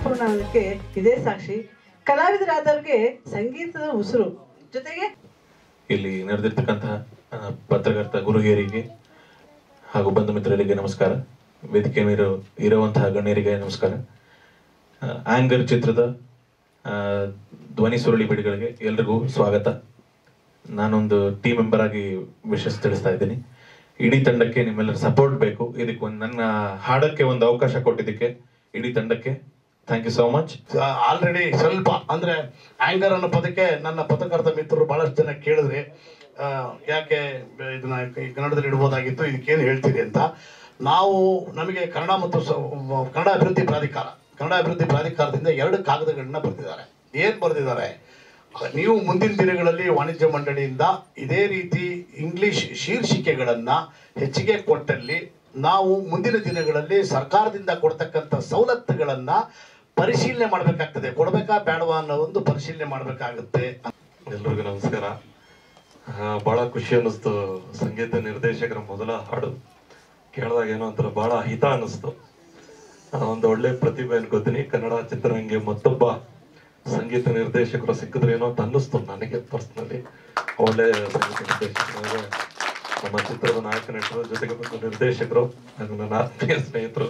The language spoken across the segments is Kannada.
ಸ್ಫುರಣಕ್ಕೆ ಇದೇ ಸಾಕ್ಷಿ ಕಲಾವಿದರಾದವ್ರಿಗೆ ಸಂಗೀತದ ಉಸಿರು ಜೊತೆಗೆ ಇಲ್ಲಿ ನಡೆದಿರ್ತಕ್ಕಂತಹ ಆ, ಪತ್ರಕರ್ತ ಗುರುಹಿಯರಿಗೆ ಹಾಗೂ ಬಂಧು ಮಿತ್ರರಿಗೆ ನಮಸ್ಕಾರ ವೇದಿಕೆ ಮೇಲೆ ಇರುವಂತಹ ಗಣ್ಯರಿಗೆ ನಮಸ್ಕಾರ ಆ, ಆಂಗರ್ ಚಿತ್ರದ ಆ, ಧ್ವನಿ ಸುರುಳಿ ಬಿಡುಗಡೆಗೆ ಎಲ್ರಿಗೂ ಸ್ವಾಗತ ನಾನೊಂದು ಟೀಮ್ ಮೆಂಬರ್ ಆಗಿ ವಿಶಸ್ ತಿಳಿಸ್ತಾ ಇದ್ದೀನಿ ಇಡೀ ತಂಡಕ್ಕೆ ನಿಮ್ಮೆಲ್ಲರ ಸಪೋರ್ಟ್ ಬೇಕು ಇದಕ್ಕೆ ಒಂದು ನನ್ನ ಹಾಡಕ್ಕೆ ಒಂದು ಅವಕಾಶ ಕೊಟ್ಟಿದ್ದಕ್ಕೆ ಇಡೀ ತಂಡಕ್ಕೆ thank you so much already ಸ್ವಲ್ಪ ಅಂದ್ರೆ ಆಂಗರ್ ಅನ್ನೋ ಪದಕ್ಕೆ ನನ್ನ ಪತ್ರಕರ್ತ ಮಿತ್ರರು ಬಹಳಷ್ಟು ಜನ ಕೇಳಿದ್ರಿ ಆ, ಯಾಕೆ ಇದನ್ನ ಈ ಕನ್ನಡದಲ್ಲಿ ಇಡ್ಬೋದಾಗಿತ್ತು ಇದಕ್ಕೇನು ಹೇಳ್ತೀರಿ ಅಂತ ನಾವು ನಮಗೆ ಕನ್ನಡ ಮತ್ತು ಸ- ಕನ್ನಡ ಅಭಿವೃದ್ಧಿ ಪ್ರಾಧಿಕಾರ ಕನ್ನಡ ಅಭಿವೃದ್ಧಿ ಪ್ರಾಧಿಕಾರದಿಂದ ಎರಡು ಕಾಗದಗಳನ್ನ ಬರೆದಿದ್ದಾರೆ ಏನ್ ಬರೆದಿದ್ದಾರೆ ನೀವು ಮುಂದಿನ ದಿನಗಳಲ್ಲಿ ವಾಣಿಜ್ಯ ಮಂಡಳಿಯಿಂದ ಇದೇ ರೀತಿ ಇಂಗ್ಲಿಷ್ ಶೀರ್ಷಿಕೆಗಳನ್ನ ಹೆಚ್ಚಿಗೆ ಕೊಟ್ಟಲ್ಲಿ ನಾವು ಮುಂದಿನ ದಿನಗಳಲ್ಲಿ ಸರ್ಕಾರದಿಂದ ಕೊಡ್ತಕ್ಕಂಥ ಸವಲತ್ತುಗಳನ್ನ ಪರಿಶೀಲನೆ ಮಾಡಬೇಕಾಗ್ತದೆ ಕೊಡ್ಬೇಕಾ ಬೇಡವಾ ಅನ್ನೋ ಒಂದು ಪರಿಶೀಲನೆ ಮಾಡಬೇಕಾಗುತ್ತೆ ಎಲ್ರಿಗೂ ನಮಸ್ಕಾರ ಆ, ಬಹಳ ಖುಷಿ ಅನ್ನಿಸ್ತು ಸಂಗೀತ ನಿರ್ದೇಶಕರ ಮೊದಲ ಹಾಡು ಕೇಳಿದಾಗ ಏನೋ ಒಂಥರ ಬಹಳ ಹಿತ ಅನ್ನಿಸ್ತು ಆ, ಒಂದು ಒಳ್ಳೆ ಪ್ರತಿಭೆ ಅನ್ಕೋತೀನಿ ಕನ್ನಡ ಚಿತ್ರರಂಗೆ ಮತ್ತೊಬ್ಬ ಸಂಗೀತ ನಿರ್ದೇಶಕರು ಸಿಕ್ಕಿದ್ರೇನೋ ಅಂತ ಅನ್ನಿಸ್ತು ನನಗೆ ಪರ್ಸ್ನಲಿ ಒಳ್ಳೆ ಸಂಗೀತ ನಿರ್ದೇಶಕರು ನಮ್ಮ ಚಿತ್ರದ ನಾಯಕ ನಟರು ಜೊತೆಗೆ ಬಂದ ನಿರ್ದೇಶಕರು ಹಾಗೂ ನನ್ನ ಆತ್ಮೀಯ ಸ್ನೇಹಿತರು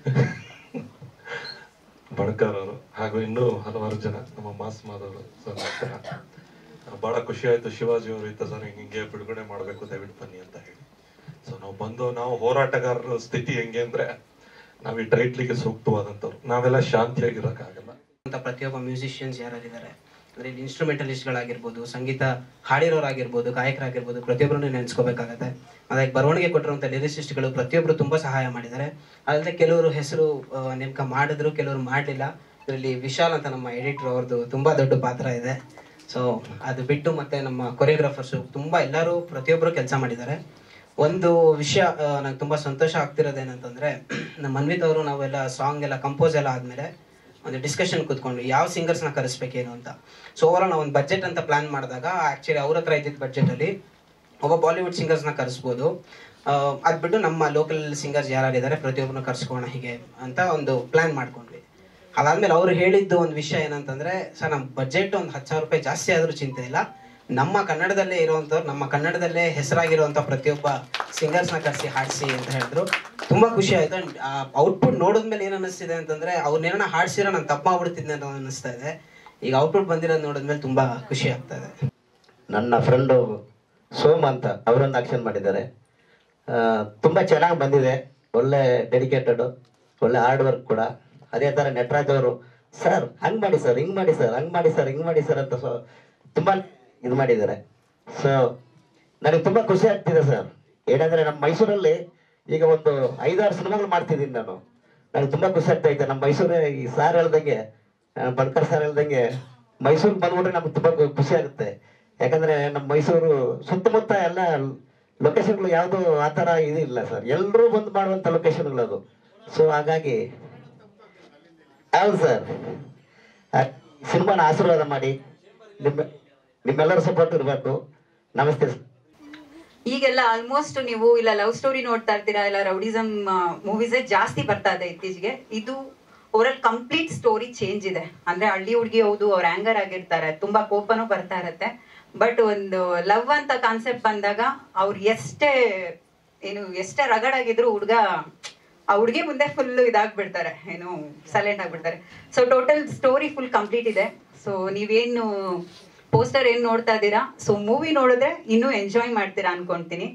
ಬಣಕಾರ್ ಅವರು ಹಾಗೂ ಇನ್ನೂ ಹಲವಾರು ಜನ ನಮ್ಮ ಮಾಸ್ ಮಾದವರು ಸರ್ ನಮಸ್ಕಾರ ಬಹಳ ಖುಷಿ ಆಯ್ತು ಶಿವಾಜಿ ಅವರು ಇತ್ತ ಸರ್ ಹಿಂಗೆ ಬಿಡುಗಡೆ ಮಾಡಬೇಕು ದಯವಿಟ್ಟು ಬನ್ನಿ ಅಂತ ಹೇಳಿ ಸೊ ನಾವು ಬಂದು ನಾವು ಹೋರಾಟಗಾರರ ಸ್ಥಿತಿ ಹೆಂಗೆ ಅಂದ್ರೆ ನಾವು ಈ ಟೈಟ್ಲಿಗೆ ಸೂಕ್ತವಾದಂಥವ್ರು ನಾವೆಲ್ಲ ಶಾಂತಿಯಾಗಿರೋಕ್ಕಾಗಲ್ಲ ಅಂತ ಪ್ರತಿಯೊಬ್ಬ ಮ್ಯೂಸಿಷಿಯನ್ಸ್ ಯಾರಿದ್ದಾರೆ ಅಂದ್ರೆ ಇಲ್ಲಿ ಇನ್ಸ್ಟ್ರೂಮೆಂಟಲಿಸ್ಟ್ಗಳಾಗಿರ್ಬೋದು ಸಂಗೀತ ಹಾಡಿರೋರಾಗಿರ್ಬೋದು ಗಾಯಕರಾಗಿರ್ಬೋದು ಪ್ರತಿಯೊಬ್ಬರನ್ನು ನೆನೆಸ್ಕೋಬೇಕಾಗತ್ತೆ ಅದಕ್ಕೆ ಬರವಣಿಗೆ ಕೊಟ್ಟಿರುವಂಥ ಲಿರಿಸಿಸ್ಟ್ಗಳು ಪ್ರತಿಯೊಬ್ಬರು ತುಂಬಾ ಸಹಾಯ ಮಾಡಿದ್ದಾರೆ ಅದಲ್ಲದೆ ಕೆಲವರು ಹೆಸರು ಆ, ನೇಮಕ ಮಾಡಿದ್ರು ಕೆಲವರು ಮಾಡಲಿಲ್ಲ ಇದರಲ್ಲಿ ವಿಶಾಲ್ ಅಂತ ನಮ್ಮ ಎಡಿಟರ್ ಅವ್ರದ್ದು ತುಂಬಾ ದೊಡ್ಡ ಪಾತ್ರ ಇದೆ ಸೊ ಅದು ಬಿಟ್ಟು ಮತ್ತೆ ನಮ್ಮ ಕೊರಿಯೋಗ್ರಾಫರ್ಸು ತುಂಬಾ ಎಲ್ಲರೂ ಪ್ರತಿಯೊಬ್ಬರು ಕೆಲಸ ಮಾಡಿದ್ದಾರೆ ಒಂದು ವಿಷಯ ನಂಗೆ ತುಂಬಾ ಸಂತೋಷ ಆಗ್ತಿರೋದೇನಂತಂದ್ರೆ ನಮ್ಮ ಮನ್ವಿತ್ ಅವರು ನಾವೆಲ್ಲ ಸಾಂಗ್ ಎಲ್ಲ ಕಂಪೋಸ್ ಎಲ್ಲ ಆದ್ಮೇಲೆ ಒಂದು ಡಿಸ್ಕಷನ್ ಕೂತ್ಕೊಂಡು ಯಾವ ಸಿಂಗರ್ಸ್ನ ಕರೆಸ್ಬೇಕೇನು ಅಂತ ಸೊ ಓವರ್ ನಾವು ಒಂದು ಬಜೆಟ್ ಅಂತ ಪ್ಲಾನ್ ಮಾಡಿದಾಗ ಆಕ್ಚುಲಿ ಅವ್ರ ಹತ್ರ ಇದ್ದಿದ್ದ ಬಜೆಟಲ್ಲಿ ಒಬ್ಬ ಬಾಲಿವುಡ್ ಸಿಂಗರ್ಸ್ನ ಕರೆಸ್ಬೋದು ಅದು ಬಿಟ್ಟು ನಮ್ಮ ಲೋಕಲ್ ಸಿಂಗರ್ಸ್ ಯಾರಿದ್ದಾರೆ ಪ್ರತಿಯೊಬ್ಬರನ್ನ ಕರ್ಸ್ಕೋಣ ಹೀಗೆ ಅಂತ ಒಂದು ಪ್ಲಾನ್ ಮಾಡ್ಕೊಂಡ್ವಿ ಅದಾದ್ಮೇಲೆ ಅವ್ರು ಹೇಳಿದ್ದು ಒಂದು ವಿಷಯ ಏನಂತಂದ್ರೆ ಸರ್ ನಮ್ಮ ಬಜೆಟ್ ಒಂದು ಹತ್ತು ಸಾವಿರ ರೂಪಾಯಿ ಜಾಸ್ತಿ ಆದ್ರೂ ಚಿಂತೆ ಇಲ್ಲ ನಮ್ಮ ಕನ್ನಡದಲ್ಲೇ ಇರುವಂತವ್ರು ನಮ್ಮ ಕನ್ನಡದಲ್ಲೇ ಹೆಸರಾಗಿರುವಂತ ಪ್ರತಿಯೊಬ್ಬ ಸಿಂಗರ್ಸ್ನ ಕರೆಸಿ ಹಾಡಿಸಿ ಅಂತ ಹೇಳಿದ್ರು ತುಂಬಾ ಖುಷಿ ಆಯ್ತು ಅಂಡ್ ಔಟ್ಪುಟ್ ನೋಡಿದ್ಮೇಲೆ ಏನ್ ಅನಿಸ್ತಿದೆ ಅಂತಂದ್ರೆ ಅವ್ರನ್ನೇನ ಹಾಡ್ಸಿರೋ ನಾನು ತಪ್ಪು ಮಾಡ್ಬಿಡ್ತಿದ್ದೆ ಅಂತ ಅನಿಸ್ತಾ ಇದೆ ಈಗ ಔಟ್ಪುಟ್ ಬಂದಿರೋದು ನೋಡಿದ್ಮೇಲೆ ತುಂಬಾ ಖುಷಿ ಆಗ್ತಾ ಇದೆ ನನ್ನ ಫ್ರೆಂಡು ಸೋಮ್ ಅಂತ ಅವರೊಂದು ಆಕ್ಷನ್ ಮಾಡಿದ್ದಾರೆ ಆ, ತುಂಬ ಚೆನ್ನಾಗಿ ಬಂದಿದೆ ಒಳ್ಳೆ ಡೆಡಿಕೇಟೆಡ್ ಒಳ್ಳೆ ಹಾರ್ಡ್ ವರ್ಕ್ ಕೂಡ ಅದೇ ಥರ ನಟರಾಜ್ ಅವರು ಸರ್ ಹಂಗೆ ಮಾಡಿ ಸರ್ ಹಿಂಗೆ ಮಾಡಿ ಸರ್ ಹಂಗೆ ಮಾಡಿ ಸರ್ ಹಿಂಗೆ ಮಾಡಿ ಸರ್ ಅಂತ ಸೊ ತುಂಬ ಇದು ಮಾಡಿದ್ದಾರೆ ಸೊ ನನಗೆ ತುಂಬ ಖುಷಿ ಆಗ್ತಿದೆ ಸರ್ ಏನಂದರೆ ನಮ್ಮ ಮೈಸೂರಲ್ಲಿ ಈಗ ಒಂದು ಐದಾರು ಸಿನಿಮಾಗಳು ಮಾಡ್ತಿದ್ದೀನಿ ನಾನು ನನಗೆ ತುಂಬ ಖುಷಿ ಆಗ್ತಾ ಐತೆ ನಮ್ಮ ಮೈಸೂರೇ ಈ ಸಾರ್ ಹೇಳ್ದಂಗೆ ಆ, ಬಡ್ಕರ್ ಸರ್ ಹೇಳ್ದಂಗೆ ಮೈಸೂರಿಗೆ ಬಂದ್ಬಿಟ್ರೆ ನಮ್ಗೆ ತುಂಬ ಖುಷಿ ಆಗುತ್ತೆ ಯಾಕಂದ್ರೆ ನಮ್ಮ ಮೈಸೂರು ಸುತ್ತಮುತ್ತ ಎಲ್ಲ ಲೊಕೇಶನ್ಗಳು ಯಾವುದು ಆ ಥರ ಇದು ಇಲ್ಲ ಸರ್ ಎಲ್ಲರೂ ಬಂದು ಮಾಡುವಂಥ ಲೊಕೇಶನ್ಗಳು ಅದು ಸೊ ಹಾಗಾಗಿ ಹೌದು ಸರ್ ಸಿನಿಮಾನ ಆಶೀರ್ವಾದ ಮಾಡಿ ನಿಮ್ಮ ನಿಮ್ಮೆಲ್ಲರ ಸಪೋರ್ಟ್ ಇರಬೇಕು ನಮಸ್ತೆ ಸರ್ ಈಗೆಲ್ಲ ಆಲ್ಮೋಸ್ಟ್ ನೀವು ಇಲ್ಲ ಲವ್ ಸ್ಟೋರಿ ನೋಡ್ತಾ ಇರ್ತೀರಾ ಇಲ್ಲ ರೌಡಿಸಮ್ ಮೂವೀಸೇ ಜಾಸ್ತಿ ಬರ್ತಾ ಇದೆ ಇತ್ತೀಚೆಗೆ ಇದು ಓವರಲ್ ಕಂಪ್ಲೀಟ್ ಸ್ಟೋರಿ ಚೇಂಜ್ ಇದೆ ಅಂದ್ರೆ ಹಳ್ಳಿ ಹುಡುಗಿ ಹೌದು ಅವ್ರ ಆಂಗರ್ ಆಗಿರ್ತಾರೆ ತುಂಬಾ ಕೋಪನೂ ಬರ್ತಾ ಇರತ್ತೆ ಬಟ್ ಒಂದು ಲವ್ ಅಂತ ಕಾನ್ಸೆಪ್ಟ್ ಬಂದಾಗ ಅವ್ರು ಎಷ್ಟೇ ಏನು ಎಷ್ಟೇ ರಗಡ್ ಆಗಿದ್ರು ಹುಡುಗ ಆ ಹುಡುಗಿ ಮುಂದೆ ಫುಲ್ ಇದಾಗ್ಬಿಡ್ತಾರೆ ಏನು ಸೈಲೆಂಟ್ ಆಗ್ಬಿಡ್ತಾರೆ so total story full complete ಇದೆ ಸೊ ನೀವೇನು ಪೋಸ್ಟರ್ ಏನ್ ನೋಡ್ತಾ ಇದ್ದೀರಾ ಸೊ ಮೂವಿ ನೋಡಿದ್ರೆ ಇನ್ನೂ ಎಂಜಾಯ್ ಮಾಡ್ತೀರಾ ಅನ್ಕೊಂತೀನಿ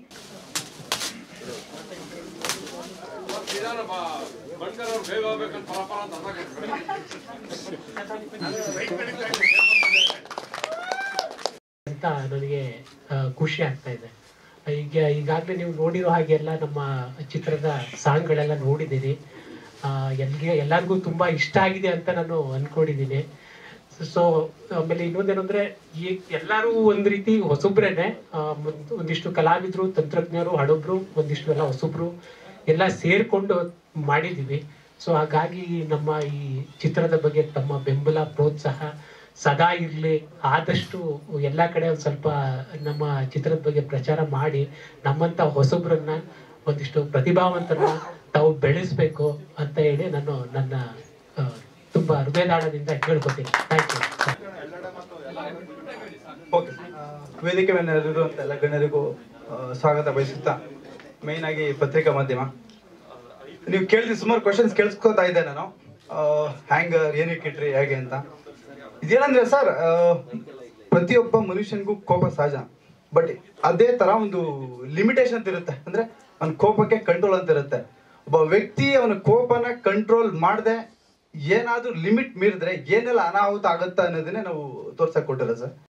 ಅಂತ ನನಗೆ ಆ, ಖುಷಿ ಆಗ್ತಾ ಇದೆ ಈಗ ಈಗಾಗಲೇ ನೀವು ನೋಡಿರೋ ಹಾಗೆಲ್ಲ ನಮ್ಮ ಚಿತ್ರದ ಸಾಂಗ್ಗಳೆಲ್ಲ ನೋಡಿದ್ದೀನಿ ಆ, ಎಲ್ಗೆ ಎಲ್ಲರಿಗೂ ತುಂಬಾ ಇಷ್ಟ ಆಗಿದೆ ಅಂತ ನಾನು ಅನ್ಕೊಂಡಿದ್ದೀನಿ ಸೊ ಆಮೇಲೆ ಇನ್ನೊಂದೇನಂದ್ರೆ ಈ ಎಲ್ಲರೂ ಒಂದ್ ರೀತಿ ಹೊಸಬ್ರೇನೆ ಆ, ಒಂದ್- ಒಂದಿಷ್ಟು ಕಲಾವಿದ್ರು ತಂತ್ರಜ್ಞರು ಹಡಬ್ರು ಒಂದಿಷ್ಟು ಎಲ್ಲ ಹೊಸಬ್ರು ಎಲ್ಲ ಸೇರ್ಕೊಂಡು ಮಾಡಿದೀವಿ ಸೊ ಹಾಗಾಗಿ ನಮ್ಮ ಈ ಚಿತ್ರದ ಬಗ್ಗೆ ತಮ್ಮ ಬೆಂಬಲ ಪ್ರೋತ್ಸಾಹ ಸದಾ ಇರ್ಲಿ ಆದಷ್ಟು ಎಲ್ಲಾ ಕಡೆ ಒಂದ್ ಸ್ವಲ್ಪ ನಮ್ಮ ಚಿತ್ರದ ಬಗ್ಗೆ ಪ್ರಚಾರ ಮಾಡಿ ನಮ್ಮಂತ ಹೊಸಬ್ರನ್ನ ಒಂದಿಷ್ಟು ಪ್ರತಿಭಾವಂತರನ್ನ ತಾವು ಬೆಳೆಸ್ಬೇಕು ಅಂತ ಹೇಳಿ ನಾನು ನನ್ನ ಆ, ತುಂಬ ತುಂಬಾ ಹೃದಯದಾಳದಿಂದ ಕೇಳ್ಕೊತೀನಿ ಥ್ಯಾಂಕ್ ಯು ಓಕೆ ವೇದಿಕೆ ಮೇಲಿರುವಂಥ ಎಲ್ಲ ಗಣ್ಯರಿಗೂ ಆ, ಸ್ವಾಗತ ಬಯಸುತ್ತಾ ಮೇಯ್ನ್ ಆಗಿ ಪತ್ರಿಕಾ ಮಾಧ್ಯಮ ನೀವು ಕೇಳಿದ ಸುಮಾರು ಕ್ವಶನ್ಸ್ ಕೇಳಿಸ್ಕೊತಾ ಇದ್ದೆ ನಾನು ಹ್ಯಾಂಗರ್ ಏನಕ್ಕೆ ಇಟ್ರಿ ಹೇಗೆ ಅಂತ ಇದೇನಂದ್ರೆ ಸರ್ ಪ್ರತಿಯೊಬ್ಬ ಮನುಷ್ಯನಿಗೂ ಕೋಪ ಸಹಜ ಬಟ್ ಅದೇ ತರ ಒಂದು ಲಿಮಿಟೇಷನ್ ಅಂತ ಇರುತ್ತೆ ಅಂದ್ರೆ ಅವನ ಕೋಪಕ್ಕೆ ಕಂಟ್ರೋಲ್ ಅಂತ ಇರುತ್ತೆ ಒಬ್ಬ ವ್ಯಕ್ತಿ ಅವನ ಕೋಪನ ಕಂಟ್ರೋಲ್ ಮಾಡದೆ ಏನಾದ್ರೂ ಲಿಮಿಟ್ ಮೀರಿದ್ರೆ ಏನೆಲ್ಲ ಅನಾಹುತ ಆಗುತ್ತಾ ಅನ್ನೋದನ್ನೇ ನಾವು ತೋರ್ಸಕ್ ಕೊಟ್ಟಿಲ್ಲ ಸರ್